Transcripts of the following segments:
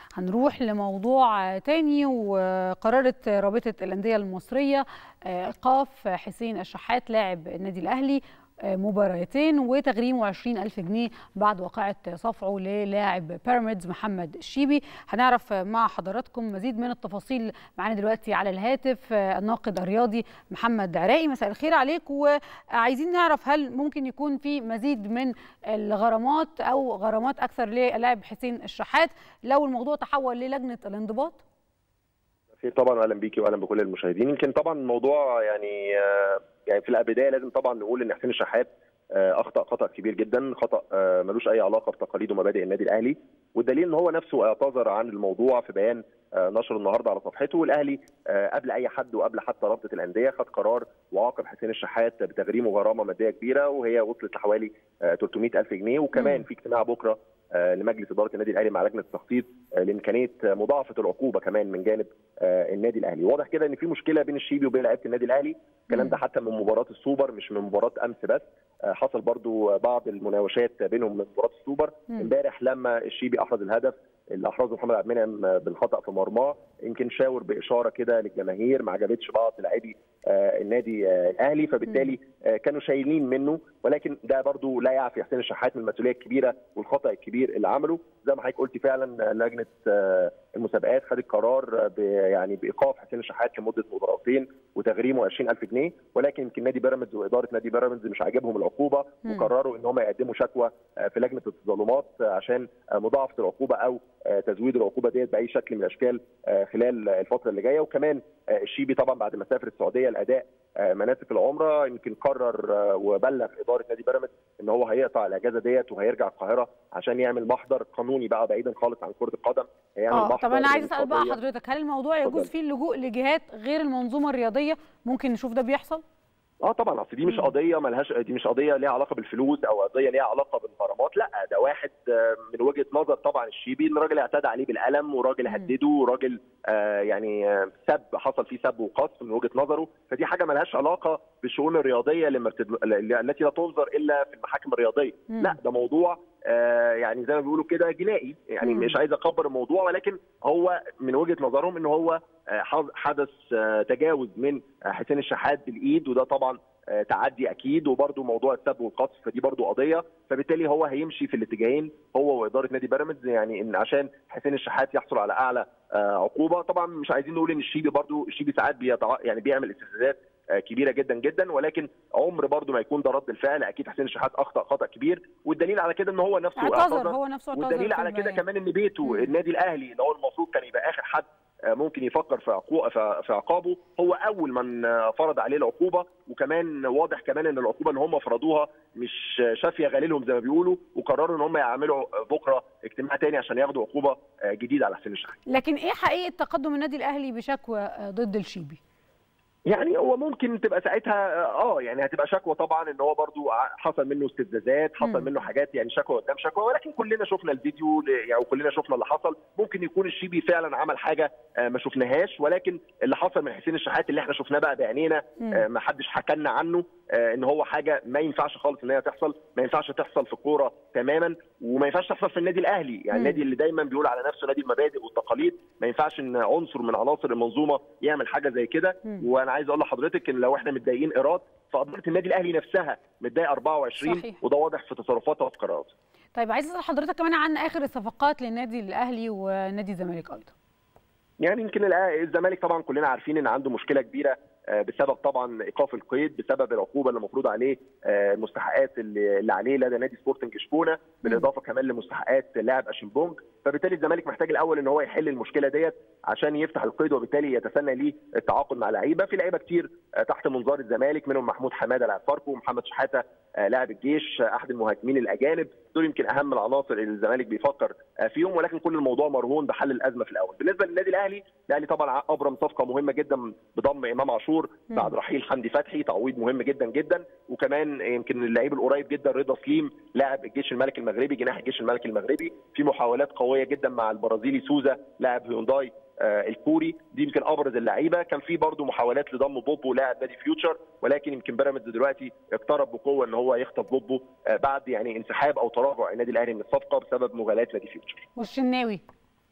هنروح لموضوع تاني وقررت رابطة الأندية المصرية إيقاف حسين الشحات لاعب النادي الأهلي مباراتين وتغريمه 20 ألف جنيه بعد وقعة صفعه للاعب بيراميدز محمد الشيبي هنعرف مع حضراتكم مزيد من التفاصيل معانا دلوقتي على الهاتف الناقد الرياضي محمد عراقي مساء الخير عليك وعايزين نعرف هل ممكن يكون في مزيد من الغرامات أو غرامات أكثر للاعب حسين الشحات لو الموضوع تحول للجنة الانضباط؟ خير طبعا اهلا بيكي واهلا بكل المشاهدين يمكن طبعا الموضوع يعني يعني في البدايه لازم طبعا نقول ان حسين الشحات اخطا خطا كبير جدا خطا ملوش اي علاقه بتقاليد ومبادئ النادي الاهلي والدليل ان هو نفسه اعتذر عن الموضوع في بيان نشر النهارده على صفحته والاهلي قبل اي حد وقبل حتى رابطه الانديه خد قرار وعاقب حسين الشحات بتغريمه غرامه ماديه كبيره وهي وصلت لحوالي 300 الف جنيه وكمان في اجتماع بكره لمجلس اداره النادي الاهلي مع لجنه التخطيط لامكانيه مضاعفه العقوبه كمان من جانب النادي الاهلي واضح كده ان في مشكله بين الشيبي وبين لعيبه النادي الاهلي الكلام ده حتى من مباراه السوبر مش من مباراه امس بس حصل برضو بعض المناوشات بينهم من مباراه السوبر امبارح لما الشيبي احرز الهدف اللي احرزه محمد عبد المنعم بالخطا في مرماه يمكن شاور باشاره كده للجماهير ما عجبتش بعض لاعبي النادي الاهلي فبالتالي كانوا شايلين منه ولكن ده برضو لا يعفي حسين الشحات من المسؤوليه الكبيره والخطا الكبير اللي عمله زي ما حضرتك قلتي فعلا لجنه المسابقات خدت قرار يعني بايقاف حسين الشحات لمده مباراتين وتغريمه 20000 جنيه ولكن يمكن نادي بيراميدز واداره نادي بيراميدز مش عاجبهم العقوبه وقرروا ان هم يقدموا شكوى في لجنه التظلمات عشان مضاعفه العقوبه او تزويد العقوبه ديت باي شكل من الاشكال خلال الفتره اللي جايه وكمان الشيبي طبعا بعد ما سافر السعوديه لاداء مناسك العمره يمكن قرر وبلغ اداره نادي بيراميدز ان هو هيقطع الاجازه ديت وهيرجع القاهره عشان يعمل محضر قانوني بقى بعيدا خالص عن كره القدم هيعمل آه محضر طب انا عايز اسال بقى حضرتك هل الموضوع يجوز فيه اللجوء لجهات غير المنظومه الرياضيه ممكن نشوف ده بيحصل؟ اه طبعا اصل دي مش قضيه ملهاش دي مش قضيه ليها علاقه بالفلوس او قضيه ليها علاقه بالغرامات لا ده واحد من وجهه نظر طبعا الشيبي ان راجل اعتدى عليه بالقلم وراجل هدده وراجل آه يعني سب حصل فيه سب وقصف من وجهه نظره فدي حاجه ملهاش علاقه بالشؤون الرياضيه لما التي لا تنظر الا في المحاكم الرياضيه مم. لا ده موضوع آه يعني زي ما بيقولوا كده جنائي يعني مم. مش عايز اكبر الموضوع ولكن هو من وجهه نظرهم ان هو حدث تجاوز من حسين الشحات بالايد وده طبعا تعدي اكيد وبرده موضوع السب والقذف فدي برده قضيه فبالتالي هو هيمشي في الاتجاهين هو واداره نادي بيراميدز يعني ان عشان حسين الشحات يحصل على اعلى عقوبه طبعا مش عايزين نقول ان الشيبي برده الشيبي ساعات بيتع... يعني بيعمل استفزازات كبيره جدا جدا ولكن عمر برضه ما يكون ده رد الفعل اكيد حسين الشحات اخطا خطا كبير والدليل على كده ان هو نفسه اعتذر هو نفسه اعتذر والدليل على كده كمان ان بيته النادي الاهلي اللي هو المفروض كان يبقى اخر حد ممكن يفكر في في عقابه هو اول من فرض عليه العقوبه وكمان واضح كمان ان العقوبه اللي هم فرضوها مش شافيه غليلهم زي ما بيقولوا وقرروا ان هم يعملوا بكره اجتماع تاني عشان ياخدوا عقوبه جديده على حسين الشحات. لكن ايه حقيقه تقدم النادي الاهلي بشكوى ضد الشيبي؟ يعني هو ممكن تبقى ساعتها اه يعني هتبقى شكوى طبعا ان هو برضو حصل منه استفزازات حصل منه حاجات يعني شكوى قدام شكوى ولكن كلنا شفنا الفيديو يعني وكلنا شفنا اللي حصل ممكن يكون الشيبي فعلا عمل حاجه ما شفناهاش ولكن اللي حصل من حسين الشحات اللي احنا شفناه بقى بعينينا ما حدش حكى لنا عنه ان هو حاجه ما ينفعش خالص ان هي تحصل ما ينفعش تحصل في الكوره تماما وما ينفعش تحصل في النادي الاهلي يعني النادي اللي دايما بيقول على نفسه نادي المبادئ والتقاليد ما ينفعش ان عنصر من عناصر المنظومه يعمل حاجه زي كده وانا عايز اقول لحضرتك ان لو احنا متضايقين ايراد فاداره النادي الاهلي نفسها متضايقه 24 صحيح. وده واضح في تصرفاتها وفي قراراتها طيب عايز اسال حضرتك كمان عن اخر الصفقات للنادي الاهلي ونادي الزمالك ايضا يعني يمكن الزمالك طبعا كلنا عارفين ان عنده مشكله كبيره بسبب طبعا ايقاف القيد بسبب العقوبه اللي المفروض عليه المستحقات اللي عليه لدى نادي سبورتنج اشبونه بالاضافه كمان لمستحقات لاعب اشمبونج فبالتالي الزمالك محتاج الاول ان هو يحل المشكله ديت عشان يفتح القيد وبالتالي يتسنى ليه التعاقد مع لعيبه في لعيبه كتير تحت منظار الزمالك منهم محمود حماده لاعب فاركو ومحمد شحاته لاعب الجيش احد المهاجمين الاجانب دول يمكن اهم العناصر اللي الزمالك بيفكر فيهم ولكن كل الموضوع مرهون بحل الازمه في الاول بالنسبه للنادي الاهلي الاهلي طبعا ابرم صفقه مهمه جدا بضم امام عاشور بعد رحيل حمدي فتحي تعويض مهم جدا جدا وكمان يمكن اللعيب القريب جدا رضا سليم لاعب الجيش الملكي المغربي جناح الجيش الملكي المغربي في محاولات قويه جدا مع البرازيلي سوزا لاعب هيونداي آه الكوري دي يمكن ابرز اللعيبه كان في برضه محاولات لضم بوبو لاعب نادي فيوتشر ولكن يمكن بيراميدز دلوقتي اقترب بقوه ان هو يخطف بوبو آه بعد يعني انسحاب او تراجع النادي الاهلي من الصفقه بسبب مغالاه نادي فيوتشر والشناوي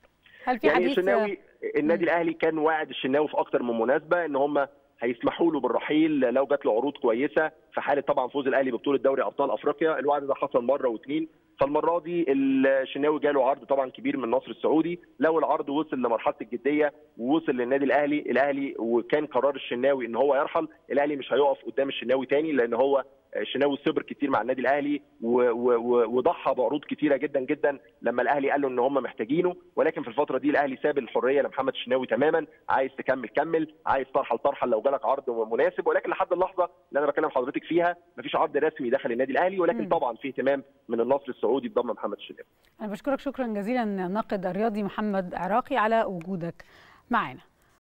هل في يعني حديث الشناوي النادي الاهلي كان واعد الشناوي في اكتر من مناسبه ان هم هيسمحوا له بالرحيل لو جات له عروض كويسه في حاله طبعا فوز الاهلي ببطوله دوري ابطال افريقيا الوعد ده حصل مره واثنين فالمره دي الشناوي جاله عرض طبعا كبير من النصر السعودي لو العرض وصل لمرحله الجديه ووصل للنادي الاهلي الاهلي وكان قرار الشناوي ان هو يرحل الاهلي مش هيقف قدام الشناوي تاني لان هو الشناوي صبر كتير مع النادي الاهلي وضحى بعروض كتيره جدا جدا لما الاهلي قال له ان هم محتاجينه ولكن في الفتره دي الاهلي ساب الحريه لمحمد الشناوي تماما عايز تكمل كمل عايز ترحل ترحل لو جالك عرض مناسب ولكن لحد اللحظه اللي انا بكلم حضرتك فيها مفيش عرض رسمي دخل النادي الاهلي ولكن مم. طبعا في اهتمام من النصر السعودي بضم محمد الشناوي انا بشكرك شكرا جزيلا الناقد الرياضي محمد عراقي على وجودك معنا